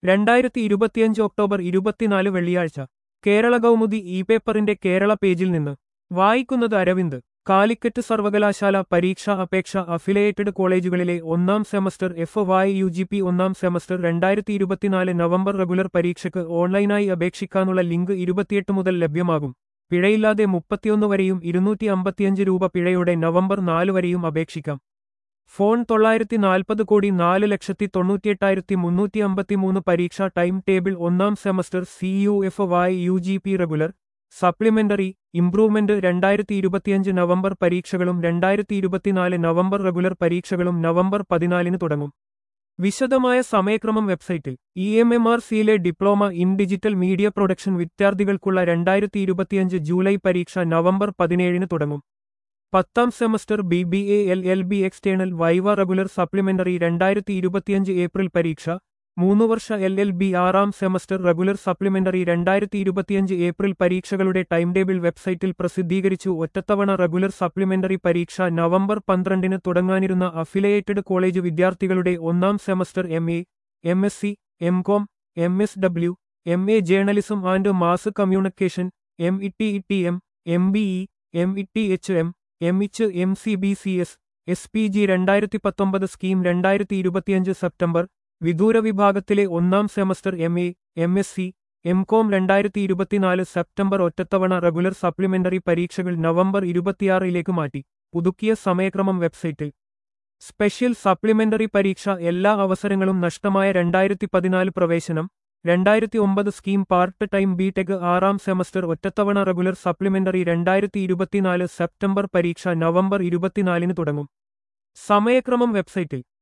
രണ്ടായിരത്തി ഇരുപത്തിയഞ്ച് ഒക്ടോബർ ഇരുപത്തിനാല് വെള്ളിയാഴ്ച കേരള കൗമുദി ഇ പേപ്പറിന്റെ കേരള പേജിൽ നിന്ന് വായിക്കുന്നത് അരവിന്ദ് കാലിക്കറ്റ് സർവകലാശാല പരീക്ഷാ അപേക്ഷ അഫിലിയേറ്റഡ് കോളേജുകളിലെ ഒന്നാം semester F Y U G P ഒന്നാം സെമസ്റ്റർ രണ്ടായിരത്തി ഇരുപത്തിനാല് നവംബർ റെഗുലർ പരീക്ഷയ്ക്ക് ഓൺലൈനായി അപേക്ഷിക്കാനുള്ള ലിങ്ക് ഇരുപത്തിയെട്ട് മുതൽ ലഭ്യമാകും പിഴയില്ലാതെ മുപ്പത്തിയൊന്ന് വരെയും ഇരുന്നൂറ്റി അമ്പത്തിയഞ്ച് രൂപ പിഴയോടെ നവംബർ നാല് വരെയും അപേക്ഷിക്കാം ഫോൺ തൊള്ളായിരത്തി നാൽപ്പത് കോടി നാല് ലക്ഷത്തി തൊണ്ണൂറ്റിയെട്ടായിരത്തി മുന്നൂറ്റി അമ്പത്തിമൂന്ന് പരീക്ഷാ ടൈം ടേബിൾ ഒന്നാം semester C U F Y U G P regular supplementary improvement രണ്ടായിരത്തി ഇരുപത്തിയഞ്ച് നവംബർ പരീക്ഷകളും രണ്ടായിരത്തി ഇരുപത്തിനാല് നവംബർ റെഗുലർ പരീക്ഷകളും നവംബർ പതിനാലിന് തുടങ്ങും വിശദമായ സമയക്രമം വെബ്സൈറ്റിൽ ഇ എം എം ആർ സിയിലെ diploma in digital media production വിദ്യാർത്ഥികൾക്കുള്ള രണ്ടായിരത്തി ഇരുപത്തിയഞ്ച് ജൂലൈ പരീക്ഷ നവംബർ പതിനേഴിന് തുടങ്ങും പത്താം semester B B A L L B external viva regular supplementary രണ്ടായിരത്തി ഇരുപത്തിയഞ്ച് ഏപ്രിൽ പരീക്ഷ മൂന്ന് വർഷ എൽ എൽ ബി ആറാം സെമസ്റ്റർ റെഗുലർ സപ്ലിമെന്ററി രണ്ടായിരത്തി ഇരുപത്തിയഞ്ച് ഏപ്രിൽ പരീക്ഷകളുടെ ടൈം ടേബിൾ വെബ്സൈറ്റിൽ പ്രസിദ്ധീകരിച്ചു ഒറ്റത്തവണ റെഗുലർ സപ്ലിമെന്ററി പരീക്ഷ നവംബർ പന്ത്രണ്ടിന് തുടങ്ങാനിരുന്ന അഫിലിയേറ്റഡ് കോളേജ് വിദ്യാർത്ഥികളുടെ ഒന്നാം semester M A M S C M com M S W M A journalism and mass communication M E T E T M M B E M E T H M M H M C B C S S P G രണ്ടായിരത്തി പത്തൊമ്പത് scheme രണ്ടായിരത്തി ഇരുപത്തിയഞ്ച് September വിദൂര വിഭാഗത്തിലെ ഒന്നാം semester M A M S C M com രണ്ടായിരത്തി ഇരുപത്തിനാല് September ഒറ്റത്തവണ റെഗുലർ സപ്ലിമെന്ററി പരീക്ഷകൾ നവംബർ ഇരുപത്തിയാറിലേക്ക് മാറ്റി പുതുക്കിയ സമയക്രമം വെബ്സൈറ്റിൽ സ്പെഷ്യൽ സപ്ലിമെന്ററി പരീക്ഷ എല്ലാ അവസരങ്ങളും നഷ്ടമായ രണ്ടായിരത്തി പതിനാല് പ്രവേശനം രണ്ടായിരത്തി ഒമ്പത് scheme part time B tech ആറാം സെമസ്റ്റർ ഒറ്റത്തവണ റെഗുലർ സപ്ലിമെന്ററി രണ്ടായിരത്തി ഇരുപത്തിനാല് സെപ്റ്റംബർ പരീക്ഷ നവംബർ ഇരുപത്തിനാലിന് തുടങ്ങും സമയക്രമം വെബ്സൈറ്റിൽ